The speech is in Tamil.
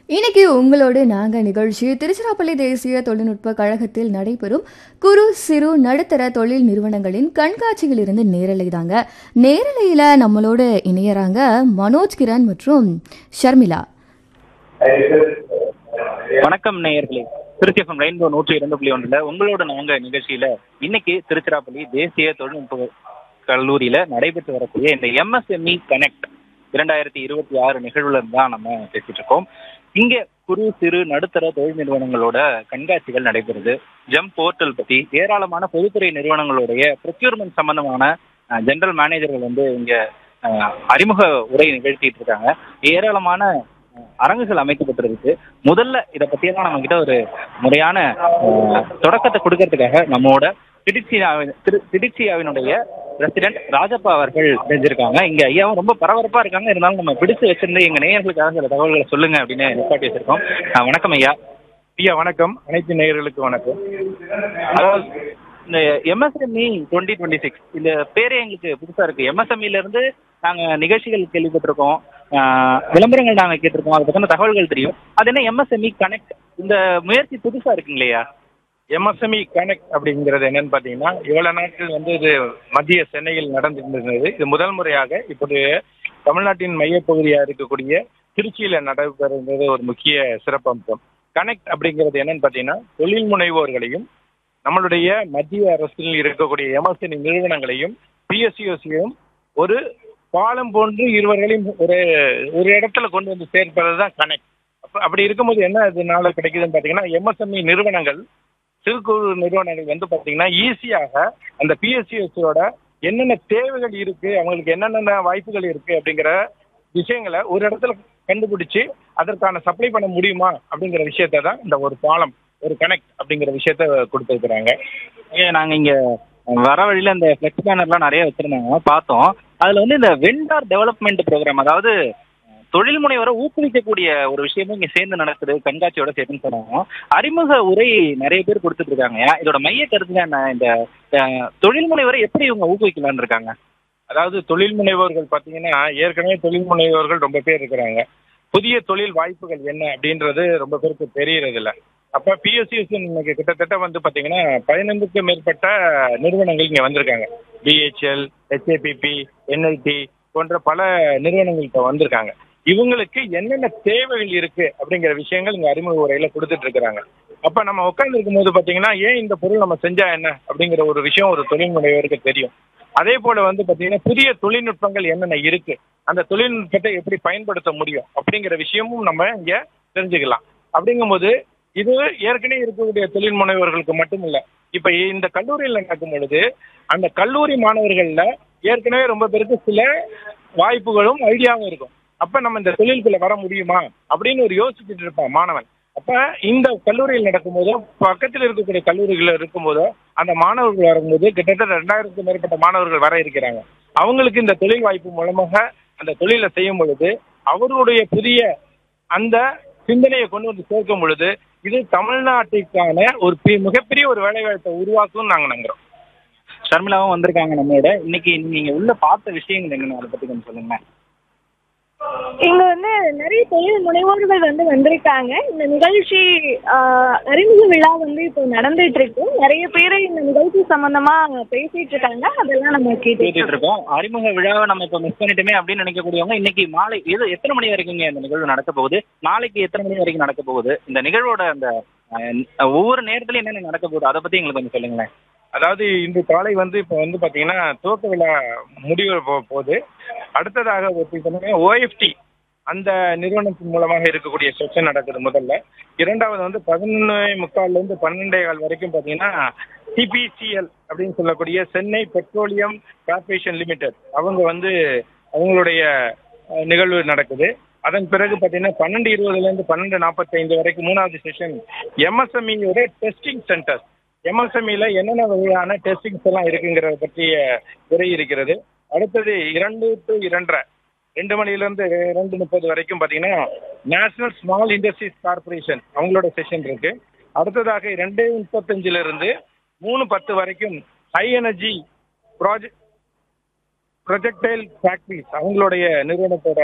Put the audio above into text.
இன்னைக்கு உங்களோடு நாங்க நிகழ்ச்சி திருச்சிராப்பள்ளி தேசிய தொழில்நுட்ப கழகத்தில் நடைபெறும் குறு சிறு நடுத்தர தொழில் நிறுவனங்களின் கண்காட்சியிலிருந்து நேரலை தாங்க நேரலையில நம்மளோட இணையறாங்க மனோஜ் கிரண் மற்றும் ஷர்மிளா வணக்கம் நேயர்களே திருச்சி எஃப்எம் ரெயின்போ நூற்றி இரண்டு புள்ளி ஒன்றுல உங்களோட நாங்க நிகழ்ச்சியில இன்னைக்கு திருச்சிராப்பள்ளி தேசிய தொழில்நுட்ப கல்லூரியில நடைபெற்று வரக்கூடிய இந்த எம்எஸ்எம்இ கனெக்ட் இரண்டாயிரத்தி இருபத்தி ஆறு நிகழ்வுல இருந்து தான் நம்ம பேசிட்டு இருக்கோம் இங்க குறு சிறு நடுத்தர தொழில் நிறுவனங்களோட கண்காட்சிகள் நடைபெறுது ஜம் போர்ட்டல் பத்தி ஏராளமான பொதுத்துறை நிறுவனங்களுடைய ப்ரொக்யூர்மெண்ட் சம்பந்தமான ஜெனரல் மேனேஜர்கள் வந்து இங்க அஹ், அறிமுக உரை நிகழ்த்திட்டு இருக்காங்க ஏராளமான அஹ், அரங்குகள் அமைக்கப்பட்டிருக்கு முதல்ல இதை பத்தியெல்லாம் நம்ம கிட்ட ஒரு முறையான அஹ், தொடக்கத்தை கொடுக்கறதுக்காக நம்மோட திருச்சியாவின் திரு திருச்சியாவினுடைய பிரசிடென்ட் ராஜப்பா அவர்கள் செஞ்சிருக்காங்க இங்க ஐயாவும் ரொம்ப பரபரப்பா இருக்காங்க இருந்தாலும் நம்ம பிடிச்சு வச்சிருந்து எங்க நேயர்களுக்காக சில தகவல்களை சொல்லுங்க அப்படின்னு நிப்பாட்டி வச்சிருக்கோம் அஹ், வணக்கம் ஐயா ஐயா வணக்கம் அனைத்து நேயர்களுக்கு வணக்கம் அதாவது இந்த எம்எஸ்எம்இ டுவெண்ட்டி டுவெண்ட்டி சிக்ஸ் இந்த பேரே எங்களுக்கு புதுசா இருக்கு எம்எஸ்எம்இல இருந்து நாங்க நிகழ்ச்சிகள் கேள்விப்பட்டிருக்கோம் ஆஹ் விளம்பரங்கள் நாங்க கேட்டிருக்கோம் அதை பத்தின தகவல்கள் தெரியும் அது என்ன எம்எஸ்எம்இ கனெக்ட் இந்த முயற்சி புதுசா இருக்குங்களையா எம்எஸ்எம்இ கனெக்ட் அப்படிங்கிறது என்னன்னு பார்த்தீங்கன்னா இவ்வளவு நாட்கள் வந்து இது மத்திய சென்னையில் நடந்திருந்தது இது முதல் முறையாக இப்படி தமிழ்நாட்டின் மையப்பகுதியா இருக்கக்கூடிய திருச்சியில நடைபெறுகிறது ஒரு முக்கிய சிறப்பம்சம் கனெக்ட் அப்படிங்கிறது என்னன்னு பார்த்தீங்கன்னா தொழில் முனைவோர்களையும் நம்மளுடைய மத்திய அரசில் இருக்கக்கூடிய எம்எஸ்எம்இ நிறுவனங்களையும் பிஎஸ்சிஓசியும் ஒரு பாலம் போன்று இருவர்களையும் ஒரு ஒரு இடத்துல கொண்டு வந்து சேர்ப்பது தான் கனெக்ட் அப்ப அப்படி இருக்கும்போது என்ன இதனால கிடைக்குதுன்னு பார்த்தீங்கன்னா எம்எஸ்எம்இ நிறுவனங்கள் சிறு குறு நிறுவனங்கள் வந்து பார்த்தீங்கன்னா ஈஸியாக அந்த பிஎஸ்சிஎஸ்சியோட என்னென்ன தேவைகள் இருக்கு அவங்களுக்கு என்னென்ன வாய்ப்புகள் இருக்கு அப்படிங்கிற விஷயங்களை ஒரு இடத்துல கண்டுபிடிச்சு அதற்கான சப்ளை பண்ண முடியுமா அப்படிங்கிற விஷயத்தை தான் இந்த ஒரு பாலம் ஒரு கனெக்ட் அப்படிங்கிற விஷயத்த கொடுத்துருக்குறாங்க ஏன் நாங்க இங்க வர வழியில இந்த ஃபிளெக்ஸ் பேனர்லாம் நிறைய வச்சிருந்தாங்க பார்த்தோம் அதுல வந்து இந்த வெண்டார் டெவலப்மெண்ட் ப்ரோக்ராம் அதாவது அஹ், தொழில் முனைவரை ஊக்குவிக்கக்கூடிய ஒரு விஷயமும் இங்க சேர்ந்து நடக்குது கண்காட்சியோட சேர்த்துன்னு சொன்னாங்க அறிமுக உரை நிறைய பேர் கொடுத்துட்டு இருக்காங்க இதோட மைய கருத்து என்ன இந்த அஹ், தொழில் முனைவரை எப்படி இவங்க ஊக்குவிக்கலாம்னு இருக்காங்க அதாவது தொழில் முனைவோர்கள் பார்த்தீங்கன்னா ஏற்கனவே தொழில் முனைவோர்கள் ரொம்ப பேர் இருக்கிறாங்க புதிய தொழில் வாய்ப்புகள் என்ன அப்படின்றது ரொம்ப பேருக்கு தெரியறது இல்ல அப்ப பிஎஸ்சிஎஸ் இன்னைக்கு கிட்டத்தட்ட வந்து பாத்தீங்கன்னா பதினைந்துக்கு மேற்பட்ட நிறுவனங்கள் இங்க வந்திருக்காங்க பிஹெச்எல் ஹெச்ஏபிபி என்ஐடி போன்ற பல நிறுவனங்கள் இப்போ வந்திருக்காங்க இவங்களுக்கு என்னென்ன தேவைகள் இருக்கு அப்படிங்கிற விஷயங்கள் இங்க அறிமுக உரையில கொடுத்துட்டு இருக்கிறாங்க அப்ப நம்ம உட்கார்ந்து இருக்கும்போது பாத்தீங்கன்னா ஏன் இந்த பொருள் நம்ம செஞ்சா என்ன அப்படிங்கிற ஒரு விஷயம் ஒரு தொழில் முனைவோருக்கு தெரியும் அதே போல வந்து பாத்தீங்கன்னா புதிய தொழில்நுட்பங்கள் என்னென்ன இருக்கு அந்த தொழில்நுட்பத்தை எப்படி பயன்படுத்த முடியும் அப்படிங்கிற விஷயமும் நம்ம இங்க தெரிஞ்சுக்கலாம் அப்படிங்கும்போது இது ஏற்கனவே இருக்கக்கூடிய தொழில் முனைவர்களுக்கு மட்டும் இல்ல இப்ப இந்த கல்லூரியில் நடக்கும் பொழுது அந்த கல்லூரி மாணவர்கள்ல ஏற்கனவே ரொம்ப பேருக்கு சில வாய்ப்புகளும் ஐடியாவும் இருக்கும் அப்ப நம்ம இந்த தொழிலுக்குள்ள வர முடியுமா அப்படின்னு ஒரு யோசிச்சுட்டு இருப்பான் மாணவன் அப்ப இந்த கல்லூரியில் நடக்கும்போதோ பக்கத்தில் இருக்கக்கூடிய கல்லூரிகள் இருக்கும்போதோ அந்த மாணவர்கள் வரும்போது கிட்டத்தட்ட ரெண்டாயிரத்துக்கு மேற்பட்ட மாணவர்கள் வர இருக்கிறாங்க அவங்களுக்கு இந்த தொழில் வாய்ப்பு மூலமாக அந்த தொழிலை செய்யும் பொழுது அவர்களுடைய புதிய அந்த சிந்தனையை கொண்டு வந்து சேர்க்கும் பொழுது இது தமிழ்நாட்டுக்கான ஒரு பெ- மிகப்பெரிய ஒரு வேலைவாய்ப்பை உருவாக்கும் நாங்க நம்புறோம் ஷர்மிளாவும் வந்திருக்காங்க நம்மளோட இன்னைக்கு நீங்க உள்ள பார்த்த விஷயங்கள் என்னென்ன அதை பத்தி கொஞ்சம் சொல்லுங்க இங்க வந்து நிறைய தொழில் முனைவோர்கள் வந்து வந்திருக்காங்க இந்த நிகழ்ச்சி ஆஹ், அறிமுக விழா வந்து இப்போ நடந்துட்டு இருக்கு நிறைய பேர் இந்த நிகழ்ச்சி சம்பந்தமா பேசிட்டு இருக்காங்க அதெல்லாம் நம்ம கேட்டுட்டு பேசிட்டு இருக்கோம் அறிமுக விழாவை நம்ம இப்ப மிஸ் பண்ணிட்டோமே அப்படின்னு நினைக்கக்கூடியவங்க இன்னைக்கு மாலை இது எத்தனை மணி வரைக்குங்க இந்த நிகழ்வு நடக்க போகுது நாளைக்கு எத்தனை மணி வரைக்கும் நடக்க போகுது இந்த நிகழ்வோட அந்த அஹ், ஒவ்வொரு நேரத்துலயும் என்னென்ன நடக்க போகுது அதை பத்தி எங்களுக்கு கொஞ்சம் சொல்லுங்களேன் அதாவது இன்று காலை வந்து இப்போ வந்து பாத்தீங்கன்னா துவக்க விழா முடிவு போ- போகுது அடுத்ததாக ஓஎஃப்டி அந்த நிறுவனத்தின் மூலமாக இருக்கக்கூடிய செக்ஷன் நடக்குது முதல்ல இரண்டாவது வந்து பதினொன்று முக்கால்ல இருந்து பன்னெண்டே கால் வரைக்கும் பார்த்தீங்கன்னா டிபிசிஎல் அப்படின்னு சொல்லக்கூடிய சென்னை பெட்ரோலியம் கார்பரேஷன் லிமிடெட் அவங்க வந்து அவங்களுடைய அஹ், நிகழ்வு நடக்குது அதன் பிறகு பார்த்தீங்கன்னா பன்னெண்டு இருபதுலேருந்து பன்னெண்டு நாற்பத்தைந்து வரைக்கும் மூணாவது செஷன் எம்எஸ்எம்இயோட டெஸ்டிங் சென்டர் எம்எஸ்எம்இல என்னென்ன வகையான டெஸ்டிங்ஸ் எல்லாம் இருக்குங்கிறத பற்றிய உரை இருக்கிறது அடுத்தது இரண்டு டு இரண்டரை ரெண்டு மணிலேருந்து ரெண்டு முப்பது வரைக்கும் பார்த்தீங்கன்னா நேஷனல் ஸ்மால் இண்டஸ்ட்ரீஸ் கார்பரேஷன் அவங்களோட செஷன் இருக்கு அடுத்ததாக ரெண்டு முப்பத்தஞ்சுல இருந்து மூணு பத்து வரைக்கும் high energy project projectile factories அவங்களுடைய நிறுவனத்தோட